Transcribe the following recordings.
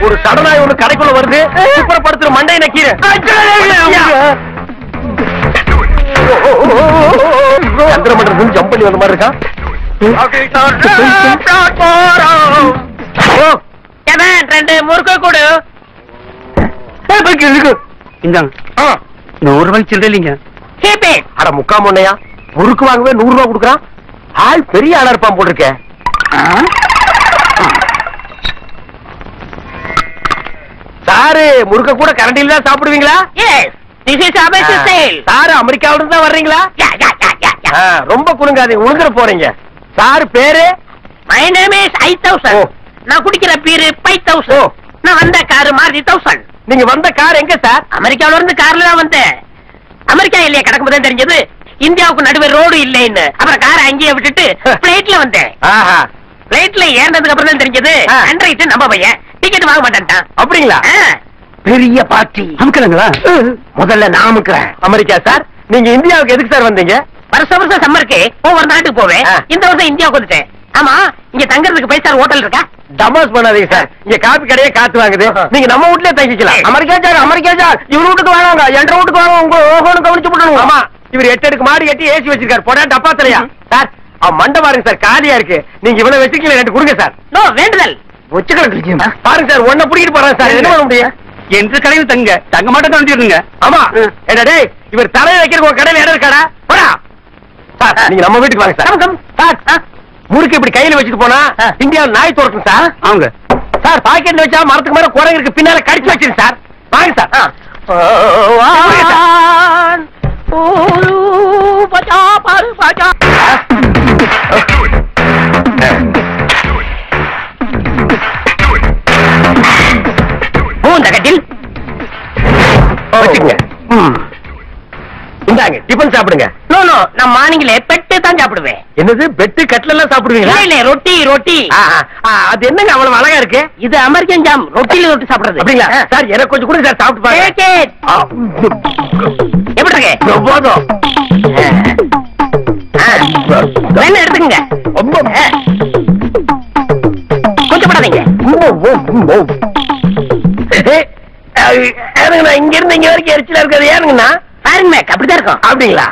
ஒரு சடனாய் ஒண்ணு கடைக்குள்ள வருது சுப்பரப்படுத்துற மண்டை நக்கீர சந்திரமண்டலம் ஜம்ப் பண்ணி வந்த மாதிரி இருக்கான் ஓ, ஏன் ரெண்டு முறுக்கு கொடு இந்தாங்க ஆ. நூறு ரூபாய்க்கு சில்லற இல்லைங்க கீப் இட் அட முக்கா முன்னையா முறுக்கு வாங்கவே நூறு ரூபாய் கொடுக்குறான் ஆள் பெரிய ஆளா இருப்பான் போட்டிருக்க சாரு முறுக்க கூட கரண்டில தான் சாப்பிடுவீங்களா எஸ் திஸ் இஸ் அபேஸ் சேல் சாரு அமெரிக்காவில இருந்து தான் வர்றீங்களா யா யா யா யா ஆ, ரொம்ப குலுங்காதீங்க உழுந்துற போறீங்க சாரு பேரு my name is I O. Thousand நான் குடிக்கிற பீரு ஃபைவ் ஓ. தௌசண்ட் நான் வந்த காரு மாருதி தௌசண்ட் நீங்க வந்த கார் எங்க சார் அமெரிக்காவுல இருந்து கார்ல தான் வந்தேன் அமெரிக்கா இல்லையா கிடக்கும் போது தெரிஞ்சது இந்தியாவுக்கு நடுவே ரோடு இல்லைன்னு அப்புறம் காரை அங்கேயே விட்டுட்டு பிளைட்ல வந்தேன் ஆஹா பிளைட்ல ஏறினதுக்கு அப்புறம் தான் தெரிஞ்சது ஆ. அன்றைட்டு நம்ம பையன் டிக்கெட் வாங்க மாட்டேன்ட்டான் அப்படிங்களா ஆ. பெரிய பார்ட்டி அமுக்கலங்களா முதல்ல நான் அமுக்குறேன் அமெரிக்கா சார் நீங்க இந்தியாவுக்கு எதுக்கு சார் வந்தீங்க வருஷம் வருஷம் சம்மருக்கு ஒவ்வொரு நாட்டுக்கு போவேன் ஆ. இந்த வருஷம் இந்தியாவுக்கு வந்துட்டேன் ஆமா இங்க தங்கறதுக்கு பைசா ஹோட்டல் இருக்கா டமாஸ் பண்ணாதீங்க சார் இங்க காப்பி கடையே காத்து வாங்குது நீங்க நம்ம வீட்லயே தங்கிக்கலாம் சரி. அமெரிக்கா சார் அமெரிக்கா சார் இவர் வீட்டுக்கு வாங்க என்ற வீட்டுக்கு வாங்க உங்க ஓகோன்னு கவனிச்சு போடணும் ஆமா இவர் எட்டு அடுக்கு மாடி கட்டி ஏசி வச்சிருக்காரு போடா டப்பா தலையா சார் அவன் மண்டை பாருங்க சார் காலியா இருக்கு நீங்க இவ்வளவு வச்சுக்கல ரெண்டு கொடுங்க சார் நோ வேண்டுதல் வச்சுக்கலாம் பாருங்க சார் ஒன்ன பிடிக்கிட்டு போறாங்க சார் என்ன பண்ண முடியும் என்று கடையில் தங்க தங்க மாட்டேன் தோண்டிடுங்க ஆமா என்ன டேய் இவர் தலையில வைக்கிற உங்க கடையில இடம் இருக்காடா போடா சார் நீங்க நம்ம வீட்டுக்கு வாங்க சார் கம், கம். சார் முறுக்கு இப்படி கையில வச்சுட்டு போனா ஆ. இந்தியாவில் நாய் துரக்கும் சார் அவங்க சார் பாக்கெட்ல வச்சா மரத்துக்கு மேல குரங்கு இருக்கு பின்னால கடிச்சு வச்சிரு சார் வாங்க சார் வாங்க சார். ஊரு பஜா பாரு பஜா பூந்தகத்தில் வச்சுக்கங்க ம். இந்தாங்க டிபன் சாப்பிடுங்க நோ நோ நான் மார்னிங்ல பெட்டு தான் சாப்பிடுவேன் என்னது பெட்டு கட்ல எல்லாம் இல்ல சாப்பிடுவீங்களா இல்ல ரொட்டி ரொட்டி ஆ, ஆ, ஆ, அது என்னங்க அவ்வளவு அழகா இருக்கு இது அமெரிக்கன் ஜாம் ரொட்டில ரொட்டி சாப்பிடுறது அப்படிங்களா சார் எனக்கு கொஞ்சம் கொடுங்க சார் சாப்பிட்டு பாருங்க Take it. ஆ, எப்படி இருக்கு போதும் ஆ. வேணா எடுத்துக்கங்க ரொம்ப ஆ. கொஞ்சம் படாதீங்க ஏனுங்கண்ணா இங்க இருந்து இங்க வரைக்கும் எரிச்சலா இருக்காது ஏனுங்கண்ணா பாருங்க மேக் அப்படிதான் இருக்கும் அப்படிங்களா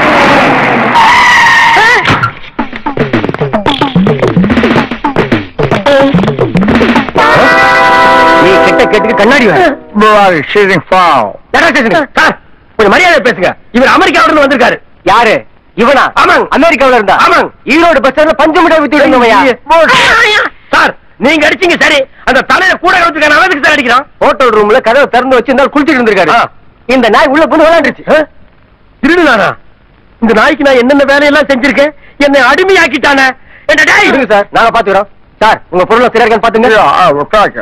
நீ கிட்ட கேட்டுக்கு கண்ணாடி கொஞ்சம் மரியாதை பேசுங்க இவர் அமெரிக்காவில இருந்து வந்திருக்காரு யாரு இவனா ஆமாங்க அமெரிக்காவில இருந்தா ஆமாங்க ஈரோடு பஸ் ஸ்டாண்ட்ல பஞ்சு மிட்டாய் வித்து விடுங்கய்யா சார் நீங்க அடிச்சீங்க சரி அந்த தலைய கூட வச்சுக்க நான் எதுக்கு சார் அடிக்கிறான் ஹோட்டல் ரூம்ல கதவை திறந்து வச்சு இருந்தாலும் குளிச்சிட்டு இருந்திருக்காரு இந்த நாய் உள்ள கொண்டு விளையாண்டுச்சு திருடுதானா இந்த நாய்க்கு நான் என்னென்ன வேலையெல்லாம் செஞ்சிருக்கேன் என்னை அடிமையாக்கிட்டானே என்ன டேய் இருங்க சார் நாங்க பாத்துக்கிறோம் சார் உங்க பொருளை சரியா இருக்கான்னு பாத்துங்க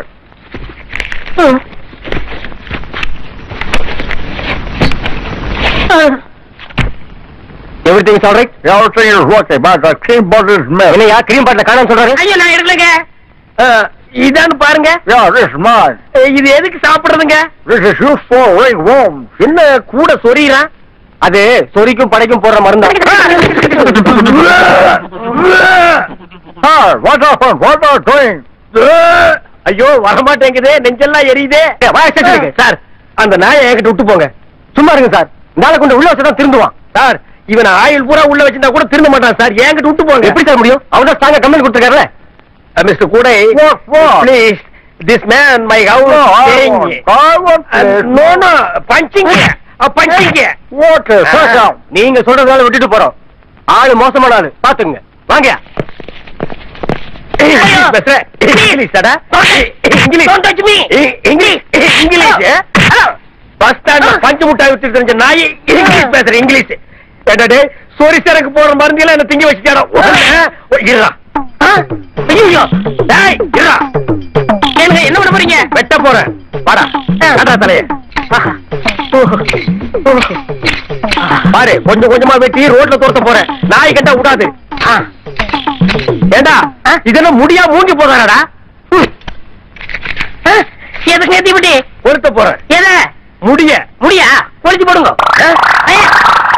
everything is alright Everything is okay, but the cream bottle is milk. என்னையா கிரீம் பாட்டில காணாம சொல்றாரு ஐயோ நான் எடுக்கலங்க இதான்னு பாருங்க Yeah, this is mine. அஹ், இது எதுக்கு சாப்பிடுறதுங்க This is used for ringworms. என்ன கூட சொரியறான் அது சொரிக்கும் படைக்கும் போடுற மருந்தா Hi, what happened? What are you doing? ஐயோ வரமாட்டேங்குதே நெஞ்செல்லாம் எரியுதே வாய்ஸ் சார் அந்த நாயை என்கிட்ட விட்டு போங்க சும்மா இருங்க சார் நாளை கொண்டு உள்ள வச்சுதான் திருந்துவான் சார் இவன் ஆயுள் பூரா உள்ள வச்சிருந்தா கூட திருந்த மாட்டான் சார் என்கிட்ட விட்டு போங்க எப்படி சார் முடியும் அவன் தான் ஸ்ட்ராங்கா கம்ப்ளைண்ட் கொடுத்துருக்காருல மிஸ்டர் கூட What for? Please this man my house No, I want, I want this. No no punching punching Water, sit down. நீங்க சொல்றதால விட்டுட்டு போறோம் ஆளு மோசமான ஆளு பாத்துங்க வாங்க இங்கிலீஷ் பேசுறேன் இங்கிலீஷ் தாடா இங்கிலீஷ் Don't touch me. இ- இங்கிலீஷ் இங்கிலீஷ் Hello. பஸ் ஸ்டாண்ட்ல பஞ்சு முட்டாய் விட்டு தெரிஞ்ச நாய் இங்கிலீஷ் பேசுறேன் இங்கிலீஷ் என்னடே சொரி சரக்கு போற மருந்து எல்லாம் என்ன திங்க வச்சுட்டாடா இருடா ஆ? ஐயோ டேய் இருடா ஏனுங்க என்ன பண்ண போறீங்க வெட்ட போறேன் வாடா காட்டா தலைய பாரு கொஞ்சம் கொஞ்சமா வெட்டி ரோட்ல துரத்த போறேன் நாய் கட்டா விடாது ஆ. ஏண்டா ஆ? இதெல்லாம் முடியா மூஞ்சி போதானடா ஆ? எதுக்கு ஏத்தி விட்டு பொருத்த போறேன் எத முடிய முடியா ஒளிச்சு போடுங்க ஆ? ஐயா.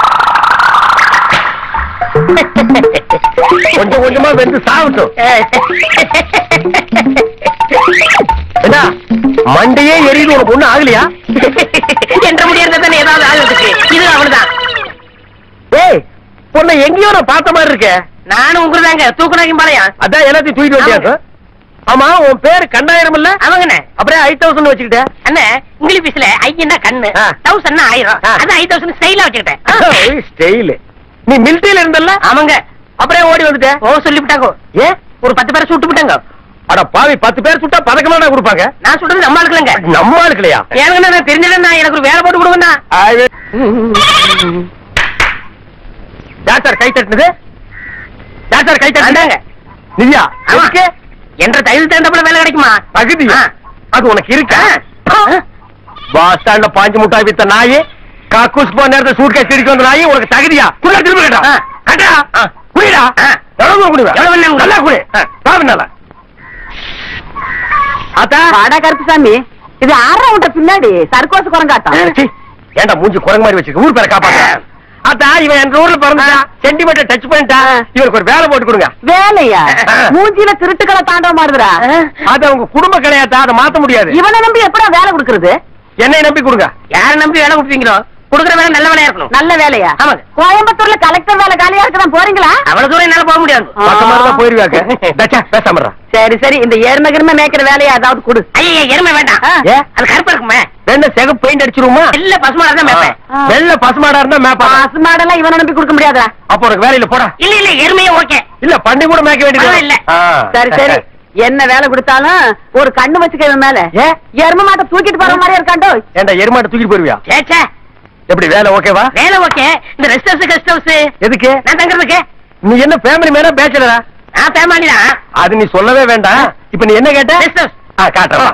கொஞ்சம் கொஞ்சமா வெந்து சாகட்டும் ஏண்டா மண்டையே எரியுது உனக்கு ஒண்ணும் ஆகலையா என்ற முடியாது தானே ஏதாவது ஆகுறதுக்கு இது அவனுதான் ஏய் பொண்ணை எங்கேயோ நான் பார்த்த மாதிரி இருக்கே நானும் உங்களுதாங்க தூக்குனாக்கும் பாளையம் அதான் எல்லாத்தையும் தூக்கிட்டு வந்தியா ஆமா உன் பேரு கண்ணாயிரம் இல்ல அவங்கண்ணே அப்படியே ஐ தௌசண்ட் வச்சுக்கிட்ட அண்ணே இங்கிலீஷ்ல ஐயன்னா கண்ணு ஆ. தௌசண்ட்னா ஆயிரம் ஆ. அதான் ஐ தௌசண்ட் ஸ்டைலா வச்சுக்கிட்டேன் ஸ்டைல் நீ மிலிட்டரியில இருந்தல்ல ஆமாங்க அப்படியே ஓடி வந்துட்ட ஓ சொல்லிவிட்டாங்க ஏன் ஒரு பத்து பேரை சுட்டு விட்டாங்க அட பாவி பத்து பேர் சுட்டா பதக்கமாடா கொடுப்பாங்க நான் சொல்றது நம்ம ஆளுக்குலங்க நம்ம ஆளுக்கலையா ஏனுங்கண்ணா நான் தெரிஞ்சதுன்னா எனக்கு ஒரு வேலை போட்டு கொடுங்கண்ணா யார் சார் கை தட்டுனது யார் சார் கை தட்டுனது அதாங்க. நிதியா ஆமா. எதுக்கு என்ற தகுதி தகுந்தப்பல வேலை கிடைக்குமா தகுதியா ஆ. அது உனக்கு இருக்கா ஆ. பஸ் ஸ்டாண்ட்ல பாஞ்சு முட்டாய் வித்த நாய் காக்கூஸ் போன நேரத்தை சூட் கேஸ் திருப்பி வந்த நாய் உனக்கு தகுதியா குள்ள திரும்ப கேட்டா ஆ. கட்டா ஆ. குடிடா ஆ. எவ்வளவு குடிவா எவ்வளவு வேணா குடி. நல்லா குடி ஆ. சாப்பிடல அத்தா வாடா கருப்புசாமி இது ஆறா விட்ட பின்னாடி சர்க்கோசு குரங்காட்டம் சீ, ஏன்டா மூஞ்சி குரங்கு மாதிரி வச்சிருக்க ஊர் பேரை காப்பாத்த அத்தா இவன் என் ஊர்ல பிறந்தா சென்டிமீட்டர் டச் பண்ணிட்டா இவருக்கு ஒரு வேலை போட்டு கொடுங்க வேலையா ஆ. மூஞ்சில திருட்டுக்களை தாண்டவ மாறுதுடா அது அவங்க குடும்ப கிடையாதா அதை மாத்த முடியாது இவனை நம்பி எப்படா வேலை கொடுக்கறது என்னை நம்பி கொடுங்க யாரை நம்பி வேலை கொடுப்பீங்களோ கொடுக்குற வேலை நல்ல வேலையா இருக்கணும் நல்ல வேலையா ஆமாங்க. கோயம்புத்தூர்ல கலெக்டர் வேலை காலியா இருக்குதான் போறீங்களா அவ்வளவு தூரம் என்னால போக முடியாது ஆ. பக்கமா தான் போயிருவாங்க தச்சா பேசாம இருடா. சரி சரி இந்த எருமை கிருமை மேய்க்கிற வேலையா ஏதாவது கொடு ஐயா எருமை வேண்டாம் ஆ. ஏ அது கருப்பா இருக்குமே வெள்ள செகப்பு பெயிண்ட் அடிச்சிருமா இல்ல பசுமாடா தான் மேப்பேன் ஆ. வெள்ள பசுமாடா இருந்தா மேப்பா பாசு மாடெல்லாம் இவனை நம்பி கொடுக்க முடியாதா அப்ப உனக்கு வேலையில போடா இல்ல இல்ல எருமையே ஓகே இல்ல பண்ணி கூட மேய்க்க வேண்டியது பரவாயில்ல. சரி சரி என்ன வேலை கொடுத்தாலும் ஒரு கண்ணு வச்சுக்க இவன் மேல ஏ எருமை மாட்டை தூக்கிட்டு போற மாதிரி இருக்காண்டோ ஏன்டா எருமாட்டை தூக்கிட்டு போயிருவியா சேச்சே எப்படி வேலை ஓகேவா வேலை ஓகே இந்த ரெஸ்ட் ஹவுஸ் கெஸ்ட் ஹவுஸ் எதுக்கு நான் தங்குறதுக்கு நீ என்ன ஃபேமிலி மேனா பேச்சலரா நான் ஃபேமிலி தான் அது நீ சொல்லவே வேண்டாம் இப்ப நீ என்ன கேட்ட ரெஸ்ட் ஹவுஸ் ஆ காட்டுறா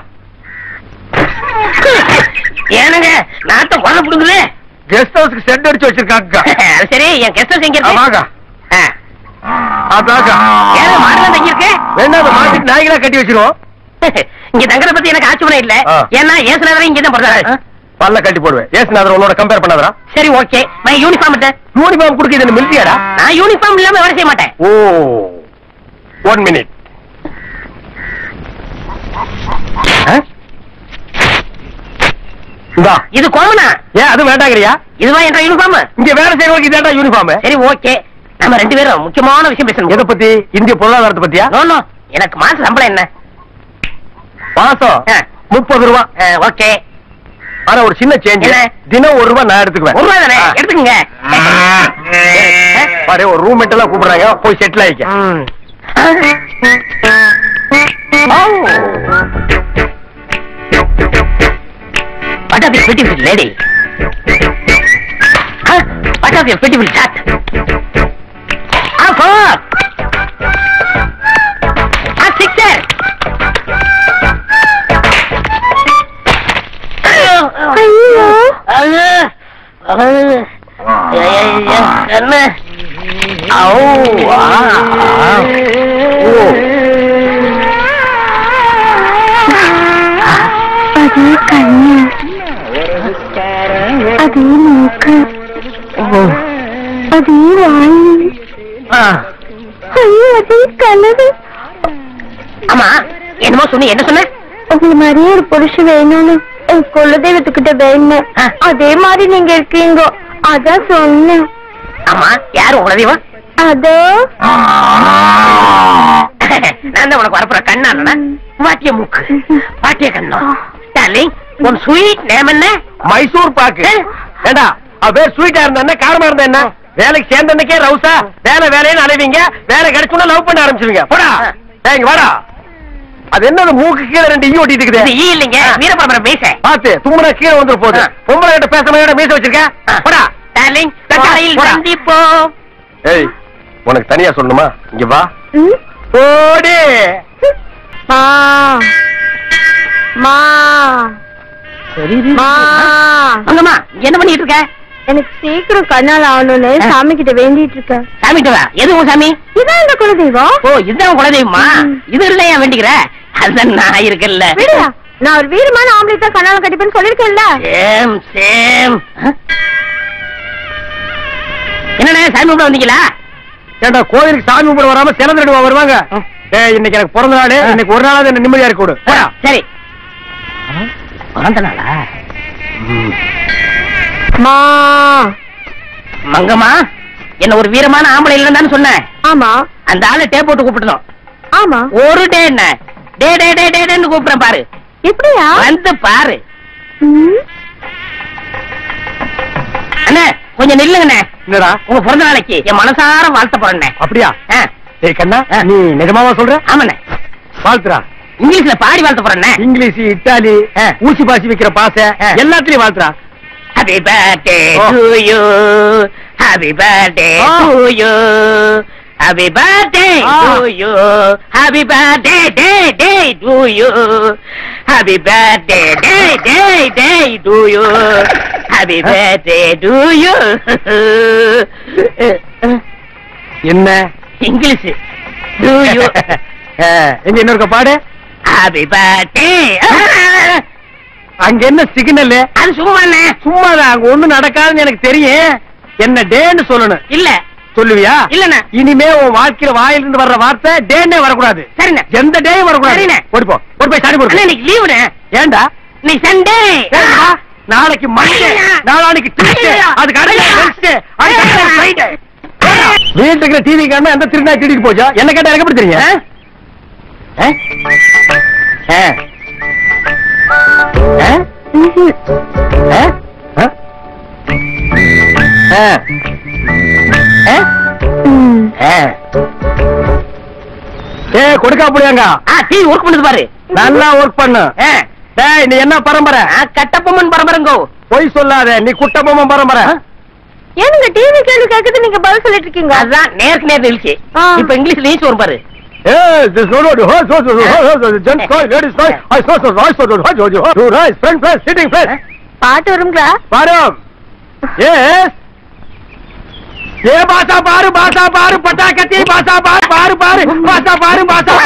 ஏனுங்க நாத்த குறை புடுங்குது கெஸ்ட் ஹவுஸ்க்கு செட் அடிச்சு வச்சிருக்காங்க அது சரி என் கெஸ்ட் ஹவுஸ் எங்க இருக்கு வாங்க ஆ. அதாக்கா ஏன் மாடலாம் தங்கி இருக்கு வேணா அதை மாட்டிட்டு நாய்களா கட்டி வச்சிருவோம் இங்க தங்குறத பத்தி எனக்கு ஆட்சேபணம் இல்ல ஆ. ஏன்னா ஏசுனவரை இங்க தான் பிறந்தாரு பல்ல கட்டி போடுவேன் ஏசுநாதர் உன்னோட கம்பேர் பண்ணாதரா சரி ஓகே நான் யூனிஃபார்ம் யூனிஃபார்ம் கொடுக்க இது மிலிட்டியாடா நான் யூனிஃபார்ம் இல்லாம வேலை செய்ய மாட்டேன் ஓ ஒன் மினிட் இந்தா இது கோமனா ஏன் அது வேண்டாங்கறியா இதுவா என்ற யூனிஃபார்ம் இங்க வேலை செய்யறவங்களுக்கு இதாண்டா யூனிஃபார்ம் சரி ஓகே நம்ம ரெண்டு பேரும் முக்கியமான விஷயம் பேசணும் எதை பத்தி இந்திய பொருளாதாரத்தை பத்தியா நோ நோ எனக்கு மாச சம்பளம் என்ன மாசம் ஆ. முப்பது ரூபா ஓகே ஆனா ஒரு சின்ன சேஞ்ச் என்ன? தினம் ஒரு ரூபா நான் எடுத்துக்குவேன் ஒரு ரூபா தானே ஆ. எடுத்துக்கங்க பாரு ஒரு ரூம் எல்லாம் கூப்பிடுறாங்க போய் செட்டில் ஆயிக்க What of your beautiful lady? Huh? What of your beautiful cat? Ah, four! Ah, sixer! ஐயோ. அது, அது, ஐயையோ, கண்ணு. ஔ, ஆ, ஆ. ஓ. അതേ കണ്ണ് അതേ മൂക്ക് അതേ വായു ஆ. അയ്യോ അതേ കളറ് ஆமா என்னமோ சொன்னி என்ன சொன்ன உங்களை மாதிரியே ஒரு புருஷன் வேணும்னு என் குலதெய்வத்துக்கிட்ட வேணும் ஆ. அதே மாதிரி நீங்க இருக்கீங்க அதான் சொன்னேன் ஆமா யாரு உங்கள தெய்வம் அதோ நான் தான் உனக்கு வரப்புற கண்ணா வாட்டிய மூக்கு வாட்டிய கண்ணம் டார்லிங் உன் ஸ்வீட் நேம் என்ன மைசூர் பாக்கு ஏண்டா அவ பேர் ஸ்வீட்டா இருந்தா என்ன காரமா இருந்தா என்ன வேலைக்கு சேர்ந்தன்னைக்கே ரவுசா வேலை வேலைன்னு அலைவீங்க வேலை கிடைச்சுன்னா லவ் பண்ண ஆரம்பிச்சிருவீங்க போடா ஏய், இங்க வாடா அது என்னது மூக்கு கீழே ரெண்டு ஈ ஒட்டிட்டு இது இருக்குது ஈ இல்லைங்க வீரபாபுரம் மீச பாத்து தும்முனா கீழே வந்துரு போகுது ஆ. பொம்பளை கிட்ட பேச மாதிரி மீச வச்சிருக்க போடா டார்லிங் தக்கா, காலையில் போடா. சந்திப்போம் ஏய் உனக்கு தனியா சொல்லணுமா இங்க வா ம்? ஓடி மா மா மா அங்கம்மா என்ன பண்ணிட்டு இருக்க எனக்கு சீக்கிரம் கண்ணால் ஆகணும்னு ஆ. சாமி கிட்ட வேண்டிட்டு இருக்கேன் சாமிட்டு வா எது உன் சாமி இதான் இந்த குலதெய்வம் ஓ இதுதான் உன் குலதெய்வமா ம். இது இல்ல ஏன் வேண்டிக்கிற அதுதான் நான் இருக்கல்ல விடுடா நான் ஒரு வீரமான ஆம்பளை தான் கண்ணால கட்டிப்பேன்னு சொல்லிருக்கேன்ல சேம் சேம் என்னண்ணே சாமி கும்பிட வந்தீங்களா ஏண்டா கோயிலுக்கு சாமி கும்பிட வராம சில திருடுவா வருவாங்க ஏய் இன்னைக்கு எனக்கு பிறந்த நாள் இன்னைக்கு ஒரு நாளாவது என்ன நிம்மதியா இருக்க விடு போடா சரி பிறந்த நாளா மா மங்கம்மா என்ன ஒரு வீரமான ஆம்பளை இல்லைன்னு சொன்னேன் ஆமா அந்த ஆளை டே போட்டு கூப்பிடணும் ஆமா ஒரு டே என்ன டே டே டே டே டேன்னு கூப்பிடுறேன் பாரு எப்படியா வந்து பாரு ம், அண்ணே கொஞ்சம் நில்லுங்கண்ணே என்னடா உங்க பிறந்த நாளைக்கு என் மனசார வாழ்த்த போறேண்ணே அப்படியா ஆ, டேய் கண்ணா ஆ. நீ நிஜமாவா சொல்ற ஆமாண்ணே வாழ்த்துறா இங்கிலீஷ்ல பாடி வாழ்த்த போறேண்ணே இங்கிலீஷ் இத்தாலி ஆ. ஊசி பாசி வைக்கிற பாசை ஆ. எல்லாத்துலயும் வாழ்த்துறா happy birthday oh. To you happy birthday ah. To you happy birthday ah. To you happy birthday day day to you happy birthday day day day to you happy birthday to you என்ன English to you ஆ, எங்க இன்னொருக்க பாடு happy birthday அங்க என்ன signal அது சும்மாண்ணே சும்மாதான் அங்க ஒண்ணு நடக்காதுன்னு எனக்கு தெரியும் என்ன டேன்னு சொல்லணும் இல்ல சொல்லுவியா இல்லண்ணே இனிமே உன் வாழ்க்கையில வாயிலிருந்து வர்ற வார்த்தை டேன்னே வரக்கூடாது சரிண்ணே எந்த டேயும் வரக்கூடாது சரிண்ணே. ஓடி போ ஓடி போய் சாடி அண்ணே போடு இன்னைக்கு லீவுண்ணே ஏன்டா இன்னைக்கு சண்டே ஏய், வா. நாளைக்கு மண்டே ஐயா. நாளானைக்கு டியூஸ்டே ஐயா. அதுக்கு அடுத்த ஐயா. வென்ஸ்டே அதுக்கு அடுத்த ஐயா. ஃப்ரைடே வீட்டுல இருக்கிற டிவி காரணம் எந்த திருநா திருடிட்டு போச்சா என்ன கேட்டா எனக்கு எப்படி தெரியும் ஆ? ஆ? ஆ? ம்ஹும். ஆ? ஆ? ஆ? ஆ? ம். ஆ. ஏய் கொடுக்கா புடியாங்க ஆ டிவி ஒர்க் பண்ணுது பாரு நல்லா ஒர்க் பண்ணு ஆ, டேய் நீ என்ன பரம்பரை ஆ, கட்டபொம்மன் பரம்பரைங்கோ பொய் சொல்லாத நீ குட்டபொம்மன் பரம்பரை ஏனுங்க டிவி கேள்வி கேக்குது நீங்க பதில் சொல்லிட்டு இருக்கீங்க அதான் நேருக்கு நேர் நிகழ்ச்சி ஆ. இப்ப இங்கிலீஷ் நியூஸ் வரும் பாரு Yes, this no, no, no, no, no, no, no, no, no, gents, no, ladies, no, I saw some rice, no, no, no, no, no, rice, friend, friend, sitting, friend. பாட்டு வருங்களா பாரம் Yes. ஏ பாசா பாரு பாசா பாரு பட்டாக்கத்தி பாசா பாரு பாரு பாரு பாசா பாரு பாசா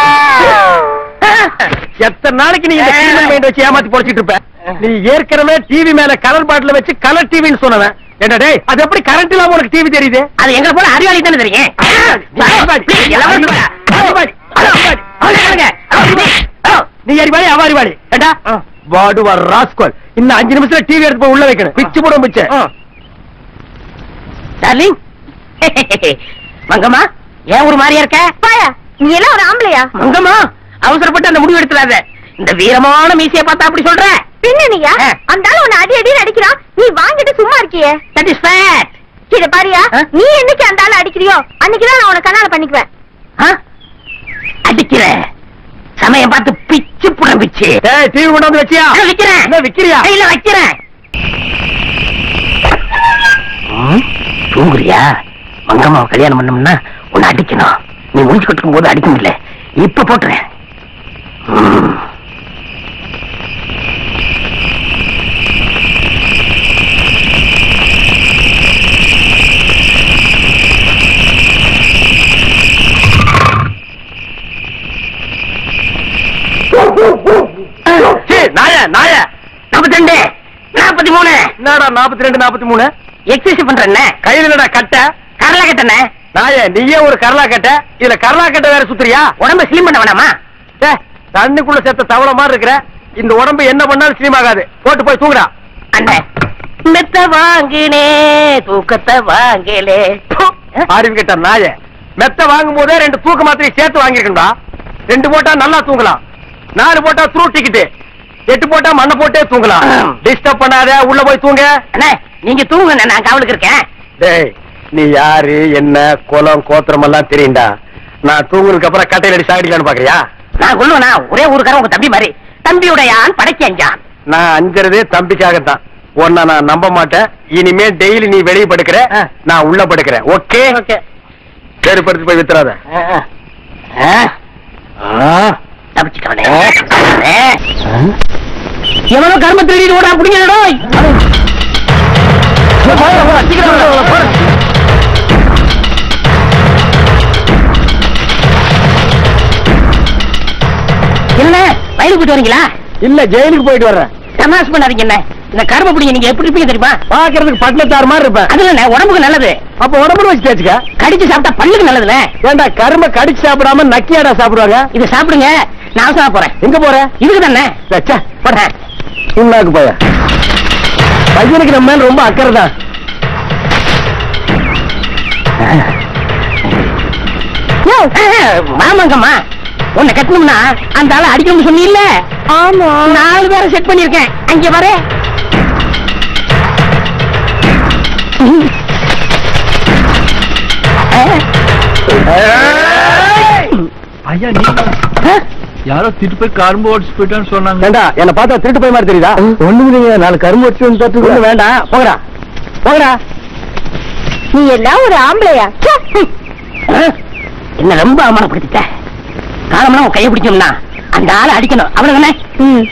பாரு எத்தனை நாளைக்கு நீ இந்த சினிமல் மைண்ட் வச்சு ஏமாத்தி பொழைச்சிட்டு இருப்ப நீ ஏற்கனவே டிவி மேல கலர் பாட்டில வச்சு கலர் டிவின்னு சொன்னவன் என்ன டேய் அது எப்படி கரண்ட் இல்லாம உனக்கு டிவி தெரியுது அது எங்களை போல அறிவாளி தானே தெரியும் அறிவாளி. அறிவாளி. அறிவாளி. நீ அறிவாளி அவ அறிவாளி ஏண்டா வாடுவார் ராஸ்கோல் இன்னும் அஞ்சு நிமிஷத்துல டிவி எடுத்து போய் உள்ள வைக்கணும் பிச்சு போடும் பிச்சு டார்லிங் மங்கம்மா ஏன் ஒரு மாதிரியா இருக்க பாயா நீ எல்லாம் ஒரு ஆம்பளையா மங்கம்மா அவசரப்பட்டு அந்த முடிவு எடுத்துடாத இந்த வீரமான மீசைய பார்த்தா அப்படி சொல்ற பின்ன நீயா ஆ. அந்த ஆளு உன்னை அடி அடி அடிக்கிறான் நீ வாங்கிட்டு சும்மா இருக்கியே தட் இஸ் ஃபேக்ட் இத பாரியா ஆ? நீ என்னைக்கு அந்த ஆளு அடிக்கிறியோ அன்னைக்குதான் நான் உனக்கு கண்ணால பண்ணிக்குவேன் அடிக்கிற சமயம் பார்த்து பிச்சு புடம் பிச்சு ஏய் டிவி கொண்டாந்து வச்சியா நான் விக்கிறேன் என்ன விக்கிறியா கையில வைக்கிறேன் ம், தூங்குறியா மங்கம்மாவை கல்யாணம் பண்ணோம்னா உன்னை அடிக்கணும் நீ முடிச்சு கட்டுக்கும் போது அடிக்க முடியல இப்ப போட்டுறேன் ம். சீ, நாய நாய நாற்பத்தி ரெண்டு நாற்பத்தி மூணு என்னடா நாற்பத்தி ரெண்டு நாற்பத்தி மூணு எக்ஸசைஸ் பண்றேன்ன கையில என்னடா கட்ட கரல கட்டண நாய நீயே ஒரு கரலா கட்ட இதுல கரலா கட்ட வேற சுத்துறியா உடம்ப ஸ்லிம் பண்ண வேணாமா டே, தண்ணிக்குள்ள சேர்த்த தவளை மாதிரி இருக்கிற இந்த உடம்பு என்ன பண்ணாலும் ஸ்லீம் ஆகாது போட்டு போய் தூங்குடா அண்ணே மெத்த வாங்கினே தூக்கத்தை வாங்கலே அறிவு கிட்ட நாய மெத்த வாங்கும் போதே ரெண்டு தூக்க மாத்திரை சேர்த்து வாங்கிருக்கா ரெண்டு போட்டா நல்லா தூங்கலாம் நாலு போட்டா த்ரூ டிக்கெட் எட்டு போட்டா மண்ணை போட்டே தூங்கலாம் டிஸ்டர்ப் பண்ணாத உள்ள போய் தூங்க அண்ணே நீங்க தூங்குங்க நான் காவலுக்கு இருக்கேன் டேய் நீ யாரு என்ன குலம் கோத்திரம் எல்லாம் தெரியும்டா நான் தூங்குனதுக்கு அப்புறம் கட்டையில் அடி சாகடிக்கலான்னு பாக்குறியா நான் கொள்ளுவனா ஒரே ஊருக்காரன் உங்க தம்பி மாதிரி தம்பியுடையான் படைக்கஞ்சான் நான் அஞ்சறதே தம்பிக்காகத்தான் உன்னை நான் நம்ப மாட்டேன் இனிமே டெய்லி நீ வெளியே படுக்கிற ஆ. நான் உள்ள படுக்கிறேன் ஓகே சரி படுத்து போய் வித்துறாத தப்பிச்சுட்டவனே தப்பிச்சுட்டவனே. எவனோ கர்ம திருடிட்டு ஓடா பிடிங்கடோ என்ன வயலுக்கு போயிட்டு வரீங்களா இல்ல ஜெயிலுக்கு போயிட்டு வர்றேன் தமாஷ் பண்ணாதீங்க என்ன இந்த கரும்பு பிடிங்க நீங்க எப்படி இருப்பீங்க தெரியுமா பாக்குறதுக்கு பட்டணத்தார் மாதிரி இருப்பேன் அதுல என்ன உடம்புக்கு நல்லது அப்ப உடம்புல வச்சு தேச்சுக்க கடிச்சு சாப்பிட்டா பல்லுக்கு நல்லதுல ஏண்டா கரும்ப கடிச்சு சாப்பிடாம நக்கியாடா சாப்பிடுவாங்க இது சாப்பிடுங்க நான் அவசரமா போறேன் எங்க போற இதுக்கு தானே ச்சே, போறேன் உன்னாக்கு போய பையனுக்கு நம்ம மேல ரொம்ப அக்கறை தான் மாமாங்கம்மா உன்னை கட்டணும்னா அந்த ஆளை அடிக்கணும்னு சொன்னீல்ல ஆமா நாலு பேரை செட் பண்ணிருக்கேன் அங்க பாரு ஐயா நீ யாரோ திட்டு போய் கரும்பு ஓடிச்சு போயிட்டான்னு சொன்னாங்க வேண்டா என்ன பார்த்தா திருட்டு போய் மாதிரி தெரியுதா ஒண்ணு இல்லைங்க நாலு கரும்பு வச்சு வந்து ஒண்ணு வேண்டாம் போகடா போகடா நீ எல்லாம் ஒரு ஆம்பளையா ச்சே. என்ன ரொம்ப அவமானப்படுத்திட்ட காலம்னா உன் கையை பிடிச்சோம்னா அந்த ஆளை அடிக்கணும் அவ்வளவுதானே ம்.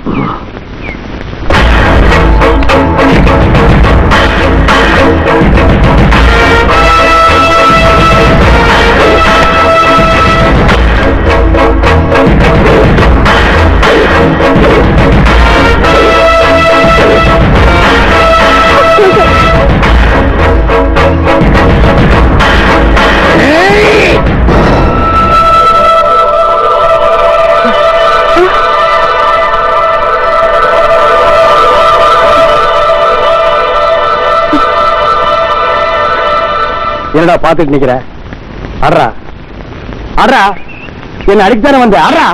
என்னடா பாத்துட்டு நிக்கிற அட்ரா அட்ரா என்ன அடிக்கத்தானே வந்த அட்ரா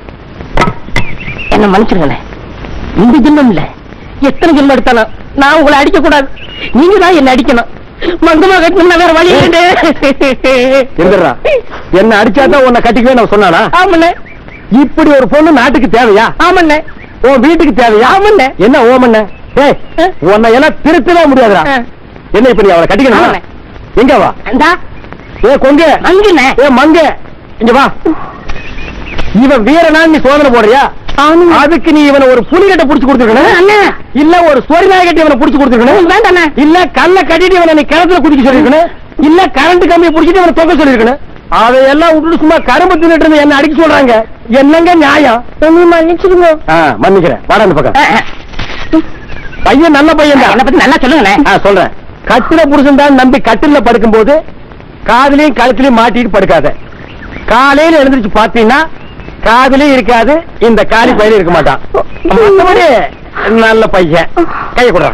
என்ன மன்னிச்சிருங்களேன் இந்த ஜென்மம் இல்ல எத்தனை ஜென்மம் எடுத்தாலும் நான் உங்களை அடிக்க கூடாது நீங்க தான் என்ன அடிக்கணும் மங்கமா கட்டணும்னா வேற வழி இல்லை. இருந்துடுறா என்ன அடிச்சாதான் உன்னை கட்டிக்கவே நான் சொன்னானா ஆமண்ணே இப்படி ஒரு பொண்ணு நாட்டுக்கு தேவையா ஆமண்ணே உன் வீட்டுக்கு தேவையா ஆமாண்ணே. என்ன ஓமண்ண ஏய் ஆ. உன்னை எல்லாம் திருத்தவே முடியாதுடா ஆ. என்ன இப்ப நீ அவளை கட்டிக்கணுமா ஆமாண்ணே. எங்க வா அந்தா ஏ கொங்க அங்கண்ணே ஏ மங்க இங்க வா இவன் வீரனா நீ சோதனை போடுறியா ஆமாங்க. அதுக்கு நீ இவனை ஒரு புலிகட்டை புடிச்சு கொடுத்துருக்கணும் அண்ணே இல்ல ஒரு சொரிநாயகட்டை இவனை புடிச்சு கொடுத்துருக்கணும் வேண்டாண்ணே இல்ல கல்ல கட்டிட்டு இவனை நீ கிணத்துல குதிக்க சொல்லிருக்கணும் இல்ல கரண்ட் கம்பியை புடிச்சிட்டு இவனை தொங்க சொல்லிருக்கணும் அதையெல்லாம் விட்டுட்டு சும்மா கரும்பு தின்னுட்டு இருந்து என்ன அடிக்க சொல்றாங்க என்னங்க நியாயம் என்னை மன்னிச்சிடுங்க ஆ, மன்னிக்கிறேன் வாடா அந்த பக்கம் அஹ், அஹ். பையன் நல்ல பையன் என்னை பத்தி நல்லா சொல்லுங்கண்ணே ஆ சொல்றேன் கட்டில புருஷன் தான் நம்பி கட்டில படுக்கும்போது காதுலயும் கழுத்துலயும் மாட்டிட்டு படுக்காத காலையில எழுந்திருச்சு பாத்தீங்கன்னா காதுலயும் இருக்காது இந்த காலி பையில இருக்க மாட்டான் மத்தபடி நல்ல பையன் கைய கொடுறான்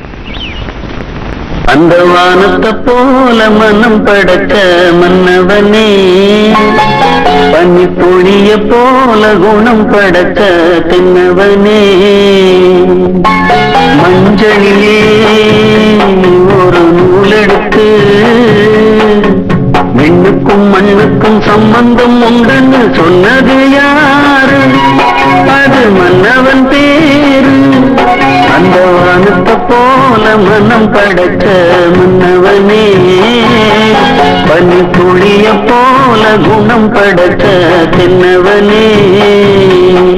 அந்த வானத்தை போல மனம் படைச்ச மன்னவனே பனி பொழிய போல குணம் படைச்ச தென்னவனே மஞ்சளிலே ஒரு நூலெடுத்து விண்ணுக்கும் மண்ணுக்கும் சம்பந்தம் உண்டுன்னு சொன்னது யாரு அது மன்னவன் பேரு அந்த வானத்தை போல மனம் படைச்ச மன்னவனே பனி துளிய போல குணம் படைச்ச தென்னவனே